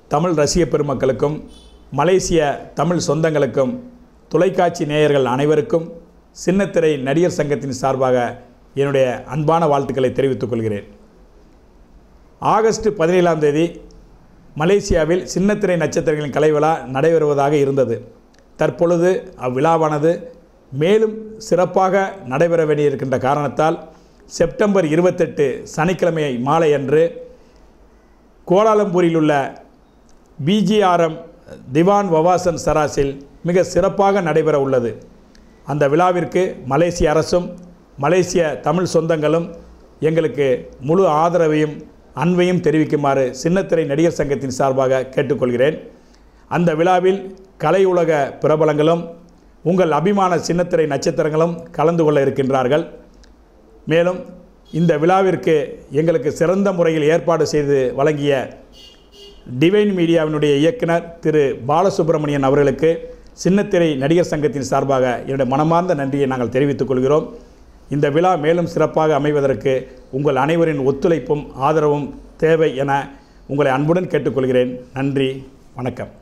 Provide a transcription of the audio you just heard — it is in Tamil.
தமிழ் ரசிக பெருமக்களுக்கும் மலேசிய தமிழ் சொந்தங்களுக்கும் தொலைக்காட்சி நேயர்கள் அனைவருக்கும் சின்னத்திரை நடிகர் சங்கத்தின் சார்பாக என்னுடைய அன்பான வாழ்த்துக்களை தெரிவித்துக் கொள்கிறேன் ஆகஸ்ட் பதினேழாம் தேதி மலேசியாவில் சின்னத்திரை நட்சத்திரங்களின் கலை விழா நடைபெறுவதாக இருந்தது தற்பொழுது அவ்விழாவானது மேலும் சிறப்பாக நடைபெற வேண்டியிருக்கின்ற காரணத்தால் செப்டம்பர் இருபத்தெட்டு சனிக்கிழமை மாலை அன்று கோலாலம்பூரில் உள்ள பிஜிஆர்எம் திவான் வவாசன் சராஸில் மிக சிறப்பாக நடைபெற உள்ளது அந்த விழாவிற்கு மலேசிய அரசும் மலேசிய தமிழ் சொந்தங்களும் எங்களுக்கு முழு ஆதரவையும் அன்பையும் தெரிவிக்குமாறு சின்னத்திரை நடிகர் சங்கத்தின் சார்பாக கேட்டுக்கொள்கிறேன் அந்த விழாவில் கலை உலக பிரபலங்களும் உங்கள் அபிமான சின்னத்திரை நட்சத்திரங்களும் கலந்து கொள்ள இருக்கின்றார்கள் மேலும் இந்த விழாவிற்கு எங்களுக்கு சிறந்த முறையில் ஏற்பாடு செய்து வழங்கிய டிவைன் மீடியாவினுடைய இயக்குனர் திரு பாலசுப்ரமணியன் அவர்களுக்கு சின்னத்திரை நடிகர் சங்கத்தின் சார்பாக என்னுடைய மனமார்ந்த நன்றியை நாங்கள் தெரிவித்துக் கொள்கிறோம் இந்த விழா மேலும் சிறப்பாக அமைவதற்கு உங்கள் அனைவரின் ஒத்துழைப்பும் ஆதரவும் தேவை என உங்களை அன்புடன் கேட்டுக்கொள்கிறேன் நன்றி வணக்கம்